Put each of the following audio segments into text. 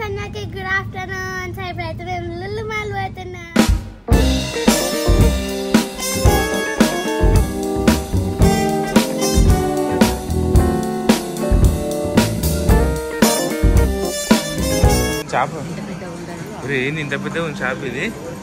అందరికి good afternoon so ఇప్పుడైతే మేము లుల్లు మాల్ పోతున్నా చేప ఒరే, ఏంది ఇంత పెద్ద ఉంది చేప ఇది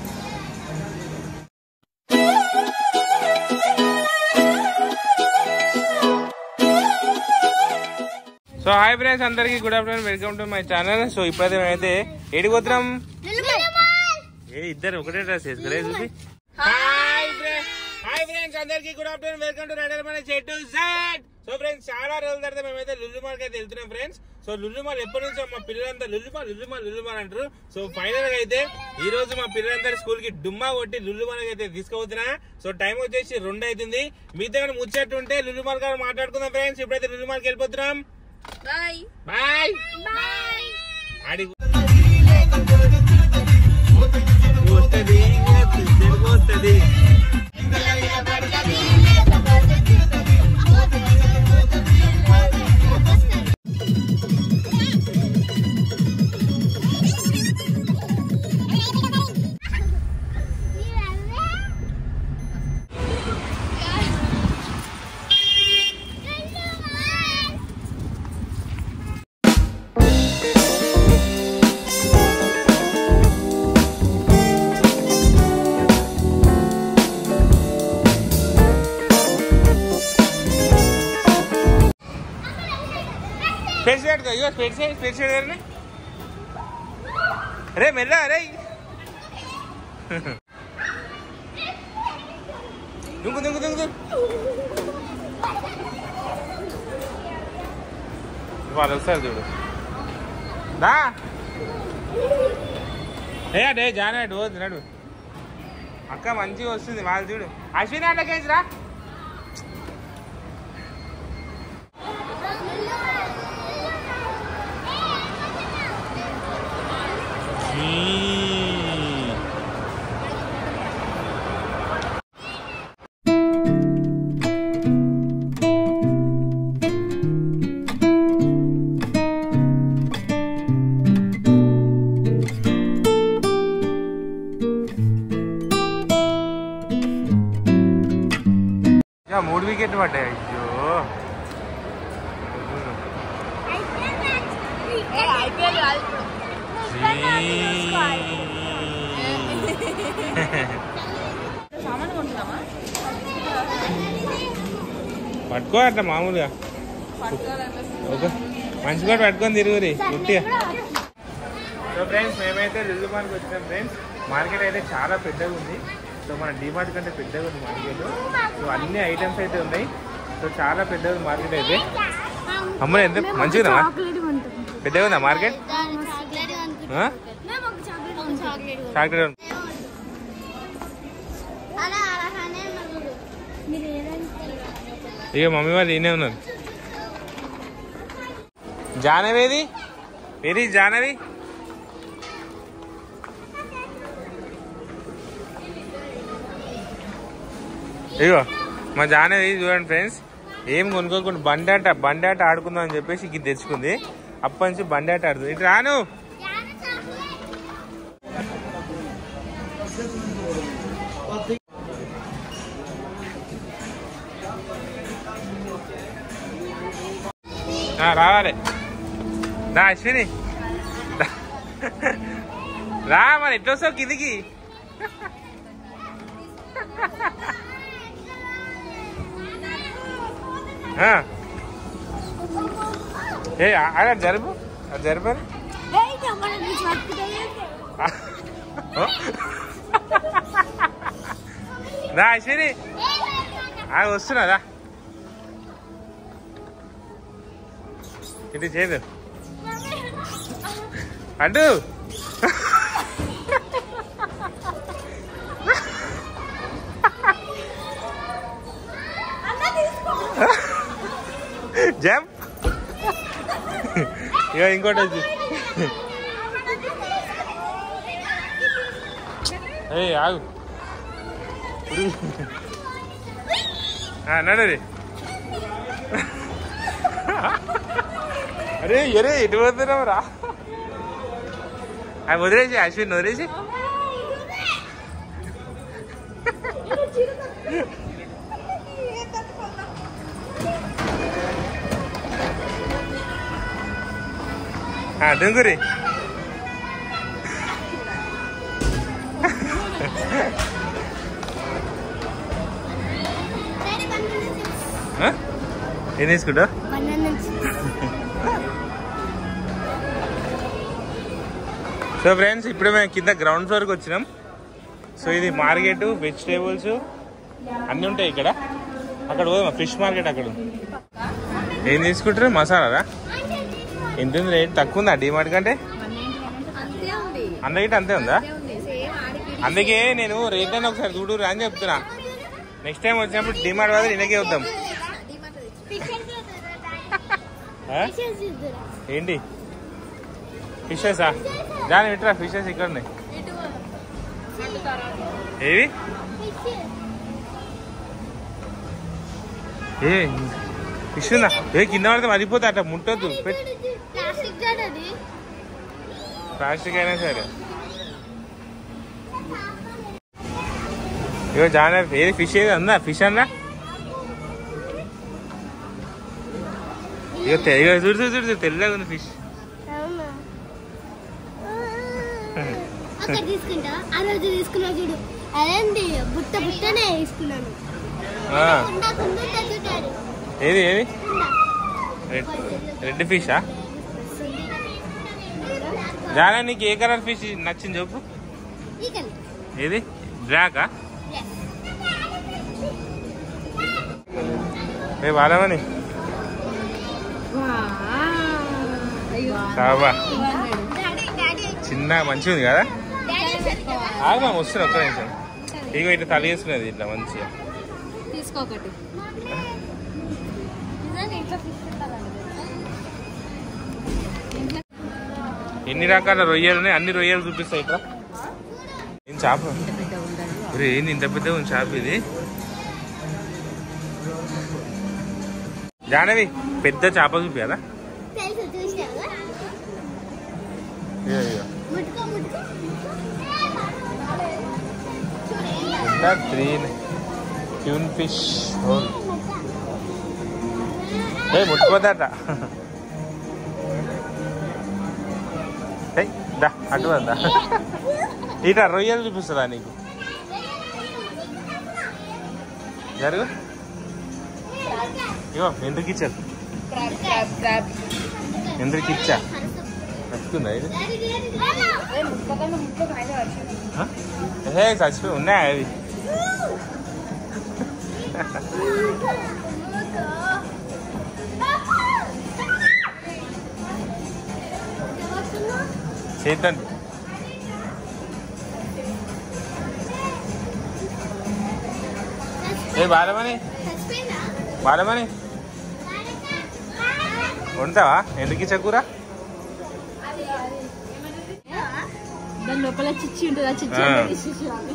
సో హాయ్ ఫ్రెండ్స్ అందరికి good afternoon welcome to my channel so ఇప్పుడైతే మేమైతే ఏడిపోతున్నాం ఏ ఇద్దరు ఒకటే డ్రెస్ వేసుకోలే చూసి హాయ్ ఫ్రెండ్స్ హాయ్ ఫ్రెండ్స్ అందరికి గుడ్ ఆఫ్టర్నూన్ వెల్కమ్ టు రెడర్ మన చెట్టు సెట్ సో ఫ్రెండ్స్ చాలా రోజుల తర్వాత మేమైతే లుల్లు మాల్ అయితే వెళ్తున్నాం ఫ్రెండ్స్ సో లుల్లు మాల్ ఎప్పటి నుంచో మా పిల్లలంతా Lulu mall Lulu mall Lulu mall అంటారు సో ఫైనల్ గా అయితే ఈ రోజు మా పిల్లలందరూ స్కూల్ కి డుమ్మా కొట్టి లుల్లు మాల్ అయితే తీసుకుపోతున్నా సో టైం వచ్చేసి రెండు అవుతుంది మీతో కానీ ముచ్చట్టు ఉంటే లుల్లు మాల్ గారు మాట్లాడుకుందాం ఫ్రెండ్స్ ఇప్పుడైతే లుల్లు మాల్కి వెళ్ళిపోతున్నాం బాయ్ బాయ్ బాయ్ ఆడి వస్తుంది వస్తుంది స్పెట్స్ పెట్టుకో ఇగో స్పెట్స్ స్పెట్స్ గారిని రే మెల్ల రే దుంకు దుంకు దుంకు దుంకు వాళ్ళు ఒకసారి చూడు దా ఏ అడే జానాడు పోదు నడు అక్క మంచిగా వస్తుంది వాళ్ళు చూడు అశ్విని అన్నకేసి రా యా, మూడు వికెట్లు పడ్డాయి అయ్యో ఐపీఎల్ కాదు సామాన్ కొంటున్నామా పట్టుకో అట్లా మామూలుగా ఓకే మంచి కూడా పట్టుకొని తిరుగురి గుట్టిగా సో ఫ్రెండ్స్ మేమైతే లిల్లు మార్కెట్ వచ్చినాం ఫ్రెండ్స్ మార్కెట్ అయితే చాలా పెద్దగా ఉంది సో మన డిమార్ట్ కంటే పెద్దగా ఉంది మార్కెట్ సో అన్ని ఐటమ్స్ అయితే ఉన్నాయి సో చాలా పెద్దగా ఉంది మార్కెట్ అయితే అమ్మ ఎంత మంచిగా ఉందా పెద్దగా ఉందా మార్కెట్ ఆ? చాక్లెట్ ఉంది. ఇక మమ్మీ వాళ్ళు ఈయనే ఉన్నారు జానవేది వెరీ జానవి ఇగో మా జానవి చూడండి ఫ్రెండ్స్ ఏం కొనుక్కోకుండా బండి ఆట బండి ఆట ఆడుకుందాం అని చెప్పేసి ఇది తెచ్చుకుంది అప్పటి నుంచి బండి ఆట ఆడుతుంది ఇటు రాను ఆ, రావాలి రా అశ్విని రా. రా మరి ఎట్లా వస్తావు కిందికి ఆ. ఏ అలా జరుపు అది జరపని రా అశ్విని ఆ, వస్తున్నా రా ఇది చేయదు అడ్డు జంప్ ఇక ఇంకోటి వచ్చి ఏ ఆగు నడరి అరే ఎరే ఎటు పోతున్నావు రా అవి వదిలేసి అశ్విన్ వదిలేసి ఆ, దుంగురి డాడీ బనానా చిప్స్ ఆ? ఏం తీసుకుంటావు బనానా చిప్స్ సో ఫ్రెండ్స్ ఇప్పుడు మేము కింద గ్రౌండ్ ఫ్లోర్కి వచ్చినాం సో ఇది మార్కెట్ వెజిటేబుల్స్ అన్నీ ఉంటాయి ఇక్కడ అక్కడ పోదాం ఫిష్ మార్కెట్ అక్కడ ఉంది. ఏం తీసుకుంటారు మసాలారా ఎంత ఉంది రేట్ తక్కువ ఉందా డిమార్ట్ కంటే అంతే ఉంది అందరికీ అంతే ఉందా ఉంది సేమ్ ఆడికి అందుకే నేను రేట్ అని ఒకసారి చూడు అని చెప్తున్నా నెక్స్ట్ టైం వచ్చినప్పుడు డిమార్ట్ వల్ల ఇలాగే వద్దాం ఆ? ఏంటి ఫిషెసా దాని విట్రా ఫిషెస్ ఇక్కడ ఉన్నాయి ఏవి ఏ ఫిష్ ఉందా ఏ కింద పడితే మరిపోతా అట్లా ముట్టొద్దు పెట్ ప్లాస్టిక్ జాడ్ అది ప్లాస్టిక్ అయినా సరే ఇగో చాలా ఏది ఫిష్ ఏది ఉందా ఫిష్ అన్నా ఇగో తె- ఇగో చూడు చూడు చూడు తెల్లగా ఉంది ఫిష్ అవునా అక్కడ తీసుకుంటా ఆ రోజు తీసుకున్నా చూడు అదేంటి బుట్ట బుట్టనే తీసుకున్నాను ఆ, కుండ కుండ తగ్గుతాడు ఏది ఏది కుండ రెడ్ రెడ్ ఫిషా జానా నీకు ఏ కలర్ ఫిష్ నచ్చింది చెప్పు ఈకలు ఏది బ్లాకా ఏ వాడమని కాబా డాడీ డాడీ చిన్న మంచిగా ఉంది కదా డాడీ సరిగ్గా ఆగమా వస్తున్నా ఒక్క నిమిషం ఇగో ఇట్లా తల వేసుకునేది ఇట్లా మంచిగా తీసుకోకటి నిజంగా ఇంట్లో తీసుకుంటారండి ఎన్ని రకాల రొయ్యలు ఉన్నాయి అన్ని రొయ్యలు చూపిస్తాయి ఇట్లా ఏం చేప ఒరే, ఏంది ఇంత పెద్ద ఉంది చేప ఇది జానవి పెద్ద చేప చూపించాలా తెలుసు చూసావా ఇగో, ఇగో. ముట్టుకో ముట్టుకో పెద్ద గ్రీన్ ట్యూన్ ఫిష్ హోల్ ఏ ముట్టుకోదట ఏయ్, దా అటు వద్దా ఇట రొయ్యలు చూపిస్తుందా నీకు జరుగు ఇగో ఎందుకు ఇచ్చారు ఎందుకు ఇచ్చా నచ్చుతుందా ఇది ఆ? ఏ చచ్చిపోయి ఉన్నాయా అవి చేద్దాం ఏ బాలమని బాలమని వండుతావా ఎందుకు ఇచ్చా కూర దాని లోపల చిచ్చి ఉంటుంది ఆ చిచ్చి ఆ. అంతా తీసేసేయాలి.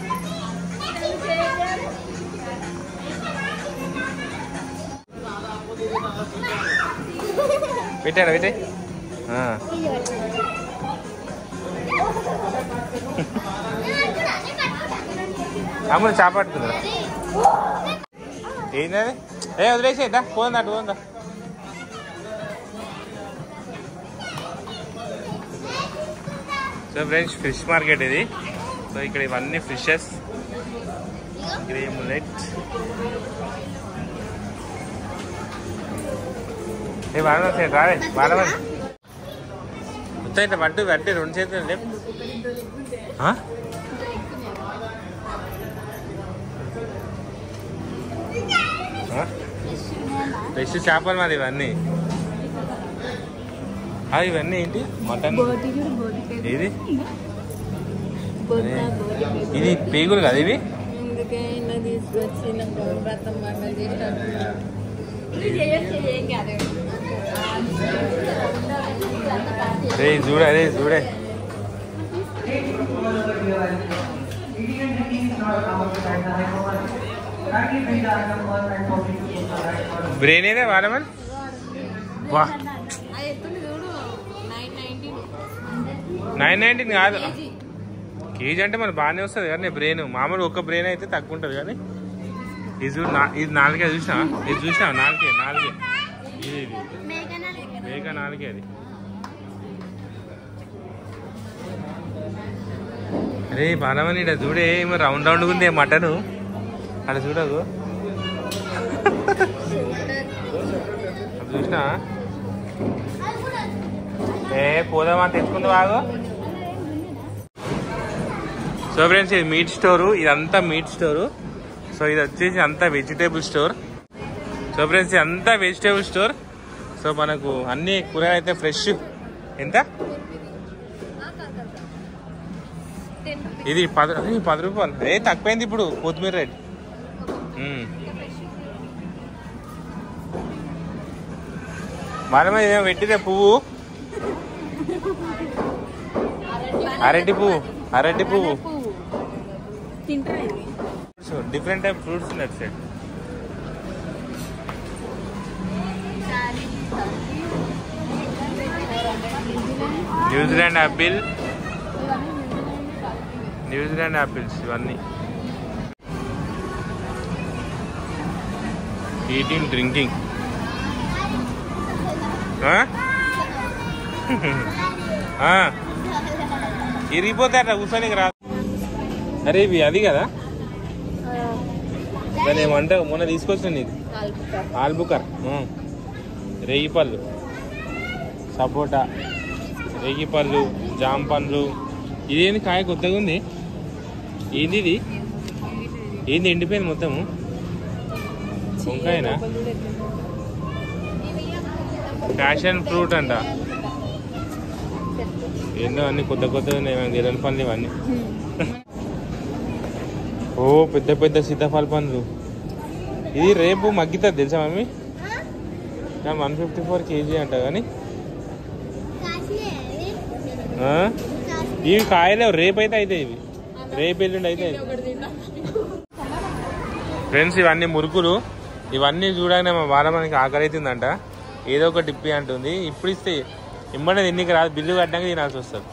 పెట్టారా పెట్టే అమ్ముడు చేప పట్టుకుందా ఏంటది ఏ వదిలేసేద్దా పోందా అటు పోందా సో ఫ్రెండ్స్ ఫిష్ మార్కెట్ ఇది సో ఇక్కడ ఇవన్నీ ఫిషెస్ గ్రే ములెట్ ఏ వాడమని రాలే వాడమని మొత్తం ఇట్లా పట్టు పట్టి రెండు చేతులు లేపు ఆ? ఆ? ఫ్రెష్ చేపలు మరి ఇవన్నీ ఆ, ఇవన్నీ ఏంటి మటన్ బోటి చూడు బోటి పేరు. ఏది బొత్త అరే. బోటి పేరు. ఇది పేగులు కదా ఇవి అందుకే ఇలా తీసుకొచ్చి నాకు వ్రతం మంగళ చేసినట్టు ఇది చేయొచ్చు ఏం కాదు రే చూడే రే చూడే బ్రెయిన్ ఏదే వాడమని వా అది ఎత్తుంది చూడు నైన్ నైన్టీన్ నైన్ నైన్టీన్ కాదు కేజీ అంటే మన బాగానే వస్తుంది కానీ బ్రెయిన్ మామూలు ఒక బ్రెయిన్ అయితే తక్కువ ఉంటుంది కానీ ఇది చూడు నా- ఇది నాలుగే చూసినా ఇది చూసినా నాలుగే నాలుగే ఇది ఇది మేఘనాలు మేక నాలుగే అది అరే బాలమని ఇక్కడ చూడే ఏమో రౌండ్ రౌండ్ ఉంది మటన్ అక్కడ చూడదు అది చూసినా ఏ పోదామా తెచ్చుకుంది బాగు సో ఫ్రెండ్స్ ఇది మీట్ స్టోరు ఇదంతా మీట్ స్టోరు సో ఇది వచ్చేసి అంతా వెజిటేబుల్ స్టోర్ సో ఫ్రెండ్స్ ఇదంతా వెజిటేబుల్ స్టోర్ సో మనకు అన్ని కూరగాయలు అయితే ఫ్రెష్ ఎంత ఇది పది అరే, పది రూపాయలు ఏ తక్కువైంది ఇప్పుడు కొత్తిమీర రేట్ ఉమ్. మనమే ఏమో పెట్టిరే పువ్వు అరటి పువ్వు అరటి పువ్వు తింటారా ఇది సో డిఫరెంట్ టైప్ ఫ్రూట్స్ ఉన్నాయి అటు side New Zealand apple New Zealand apples ఇవన్నీ ఈటింగ్ డ్రింకింగ్ ఇరిగిపోతే అట్లా కూర్చొని రాదు అరే ఇవి అది కదా దాని ఏమంటావు మొన్న తీసుకొచ్చిన నీకు ఆల్బుకర్ రేగి పళ్ళు సపోటా రేగి పళ్ళు జామ పండ్లు ఇదేంది కాయ కొత్తగా ఉంది ఏంది ఇది ఏంది ఎండిపోయింది మొత్తము వంకాయనా ప్యాషన్ ఫ్రూట్ అంట ఏందో అన్ని కొత్త కొత్తగా ఉన్నాయి గిరన్ పండ్లు ఇవన్నీ ఓ పెద్ద పెద్ద సీతాఫల పండ్లు ఇది రేపు మగ్గుతుంది తెలుసా mummy one fifty four KG అంట కానీ ఆ? ఇవి కాయలేవు రేపు అయితే అయితే ఇవి రేపు ఎల్లుండి అయితే ఫ్రెండ్స్ ఇవన్నీ మురుకులు ఇవన్నీ చూడగానే మా బాల మనకి ఆకలి అవుతుందంట ఏదో ఒక డిప్పి అంటుంది ఇప్పుడు ఇస్తే ఇమ్మనే తిన్నికి రాదు బిల్లు కట్టాక తినాల్సి వస్తుంది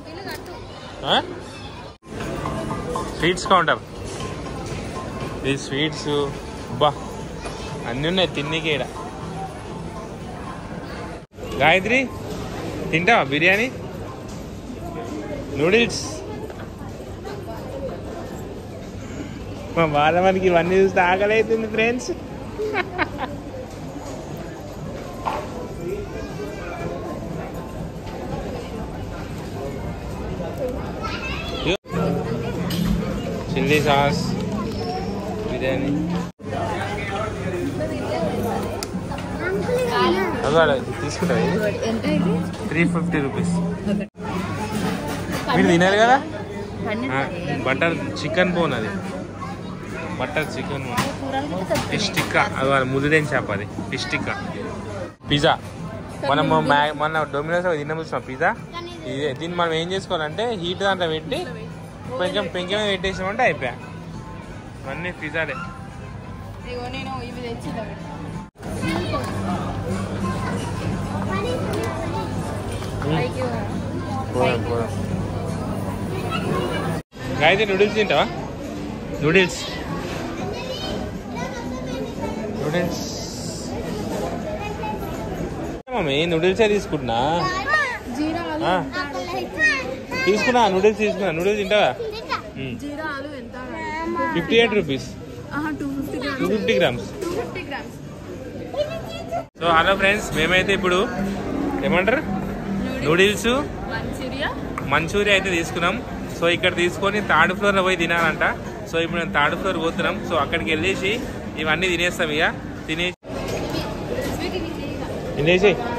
స్వీట్స్ కౌంటర్ ఈ స్వీట్స్ బా అన్నీ ఉన్నాయి తిన్నికి ఈడ గాయత్రి తింటావా బిర్యానీ నూడిల్స్ మా బాల మనకి ఇవన్నీ చూస్తే ఆకలి అవుతుంది ఫ్రెండ్స్ చిల్లీ సాస్ బిర్యానీ అదో తీసుకుంటా ఎంత ఇది త్రీ ఫిఫ్టీ రూపీస్ మీరు తినారు కదా బటర్ చికెన్ బోన్ అది butter chicken bone fish tikka అది వాళ్ళ ముదిరేం చేప అది ఫిష్ టిక్కా పిజ్జా మనం మ్యా- మొన్న డొమినోస్ తిన్నాము చూసాం పిజ్జా ఇదే దీన్ని మనం ఏం చేసుకోవాలంటే హీట్ దాంట్లో పెట్టి కొంచెం పెంక మీద పెట్టేసామంటే అయిపోయా అన్నీ పిజ్జాలే ఇగో నేను ఇవి తెచ్చిన పైకి పోదాం పోదాం గాయత్రి నూడిల్స్ తింటావా నూడిల్స్ నూడిల్స్ మమ్మీ నూడిల్సే తీసుకుంటున్నా జీరా ఆలు ఆ, తీసుకున్నా నూడిల్స్ తీసుకున్నా నూడిల్స్ తింటావా జీరా ఆలు ఎంత fifty eight rupees two fifty grams two fifty grams two fifty grams so hello friends మేమైతే ఇప్పుడు ఏమంటారు నూడిల్స్ మంచూరియా మంచూరియా అయితే తీసుకున్నాం సో ఇక్కడ తీసుకొని థర్డ్ ఫ్లోర్లో పోయి తినాలంట సో ఇప్పుడు మేము థర్డ్ ఫ్లోర్ పోతున్నాం సో అక్కడికి వెళ్ళేసి ఇవన్నీ తినేస్తాం ఇక తినేసి తినేసి